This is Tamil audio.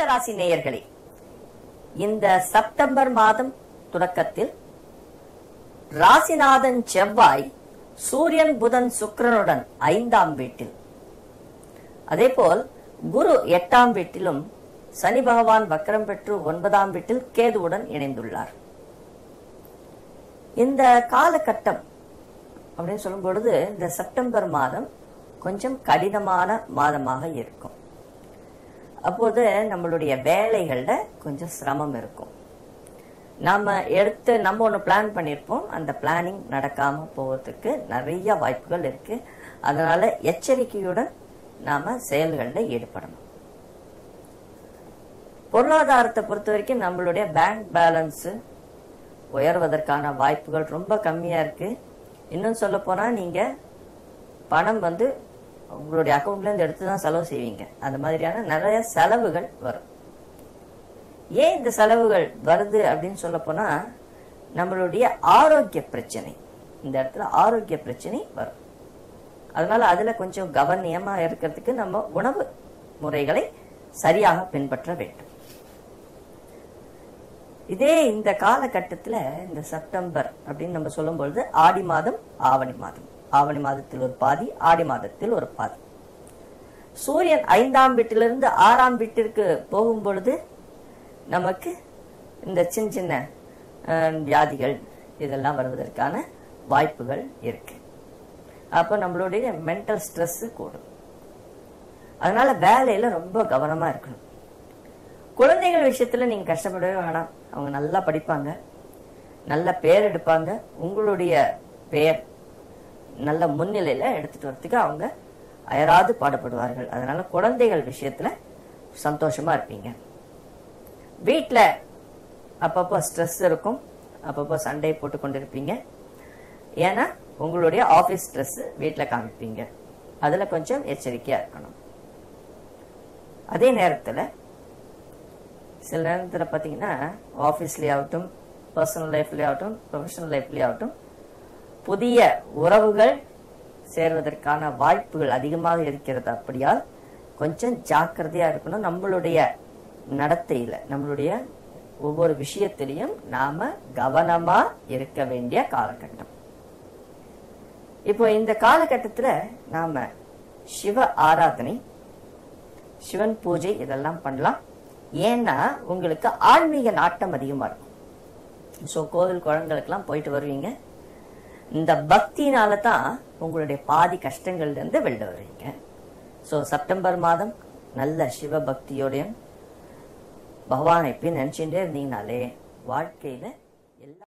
மேஷராசி நேயர்களே இந்த செப்டம்பர் மாதம் தொடக்கத்தில் ராசிநாதன் செவ்வாய் சூரியன் புதன் சுக்கிரனுடன் ஐந்தாம் வீட்டில் அதேபோல் குரு எட்டாம் வீட்டிலும் சனி பகவான் வக்கரம் பெற்று ஒன்பதாம் வீட்டில் கேதுவுடன் இணைந்துள்ளார் இந்த காலகட்டம் அப்படின்னு சொல்லும் பொழுது இந்த செப்டம்பர் மாதம் கொஞ்சம் கடினமான மாதமாக இருக்கும் அப்போது நம்மளுடைய வேலைகள்ல கொஞ்சம் சிரமம் இருக்கும் நாம எடுத்து நம்ம ஒன்று பிளான் பண்ணியிருப்போம் அந்த பிளானிங் நடக்காம போவதுக்கு நிறைய வாய்ப்புகள் இருக்கு அதனால எச்சரிக்கையுடன் நாம செயல்களில் ஈடுபடணும் பொருளாதாரத்தை பொறுத்த வரைக்கும் நம்மளுடைய பேங்க் பேலன்ஸ் உயர்வதற்கான வாய்ப்புகள் ரொம்ப கம்மியா இருக்கு இன்னும் சொல்ல போனா நீங்க பணம் வந்து உங்களுடைய அக்கௌண்ட்ல இருந்து எடுத்து தான் செலவு செய்வீங்க அந்த மாதிரியான நிறைய செலவுகள் வரும் ஏன் இந்த செலவுகள் வருது அப்படின்னு சொல்ல போனா நம்மளுடைய ஆரோக்கிய பிரச்சனை இந்த இடத்துல ஆரோக்கிய பிரச்சனை வரும் அதனால அதுல கொஞ்சம் கவனியமா இருக்கிறதுக்கு நம்ம உணவு முறைகளை சரியாக பின்பற்ற வேண்டும் இதே இந்த காலகட்டத்துல இந்த செப்டம்பர் அப்படின்னு நம்ம சொல்லும் பொழுது ஆடி மாதம் ஆவணி மாதம் ஆவணி மாதத்தில் ஒரு பாதி ஆடி மாதத்தில் ஒரு பாதி சூரியன் ஐந்தாம் வீட்டிலிருந்து ஆறாம் வீட்டிற்கு போகும் பொழுது நமக்கு இந்த சின்ன சின்ன அஹ், வியாதிகள் இதெல்லாம் வருவதற்கான வாய்ப்புகள் இருக்கு அப்போ நம்மளுடைய மென்டல் ஸ்ட்ரெஸ் கூடும் அதனால வேலையில ரொம்ப கவனமா இருக்கணும் குழந்தைகள் விஷயத்துல நீங்க கஷ்டப்படவே வேணாம் அவங்க நல்லா படிப்பாங்க நல்ல பேர் எடுப்பாங்க உங்களுடைய பெயர் நல்ல முன்னிலையில எடுத்துட்டு வரதுக்கு அவங்க அயராது பாடுபடுவார்கள் அதனால குழந்தைகள் விஷயத்துல சந்தோஷமா இருப்பீங்க வீட்ல அப்பப்போ ஸ்ட்ரெஸ் இருக்கும் அப்பப்போ சண்டை போட்டு கொண்டிருப்பீங்க ஏன்னா உங்களுடைய ஆபீஸ் ஸ்ட்ரெஸ் வீட்ல காமிப்பீங்க அதுல கொஞ்சம் எச்சரிக்கையா இருக்கணும் அதே நேரத்துல சில நேரத்துல பாத்தீங்கன்னா ஆபீஸ்லயே ஆகட்டும் பர்சனல் லைஃப்லயே ஆகட்டும் ப்ரொஃபஷனல் லைஃப்லயே ஆகட்டும் புதிய உறவுகள் சேர்வதற்கான வாய்ப்புகள் அதிகமாக இருக்கிறது அப்படியால் கொஞ்சம் ஜாக்கிரதையா இருக்கணும் நம்மளுடைய நடத்தையில நம்மளுடைய ஒவ்வொரு விஷயத்திலையும் நாம கவனமா இருக்க வேண்டிய காலகட்டம் இப்போ இந்த காலகட்டத்துல நாம சிவ ஆராதனை சிவன் பூஜை இதெல்லாம் பண்ணலாம் ஏன்னா உங்களுக்கு ஆன்மீக நாட்டம் அதிகமா இருக்கும் ஸோ கோவில் குழந்தைகளுக்கெல்லாம் போயிட்டு வருவீங்க இந்த பக்தினால தான் உங்களுடைய பாதி கஷ்டங்கள்ல இருந்து வெளில வருவீங்க ஸோ செப்டம்பர் மாதம் நல்ல சிவ பக்தியோடையும் பகவானை எப்பயும் நினைச்சுட்டே இருந்தீங்கனாலே வாழ்க்கையில எல்லா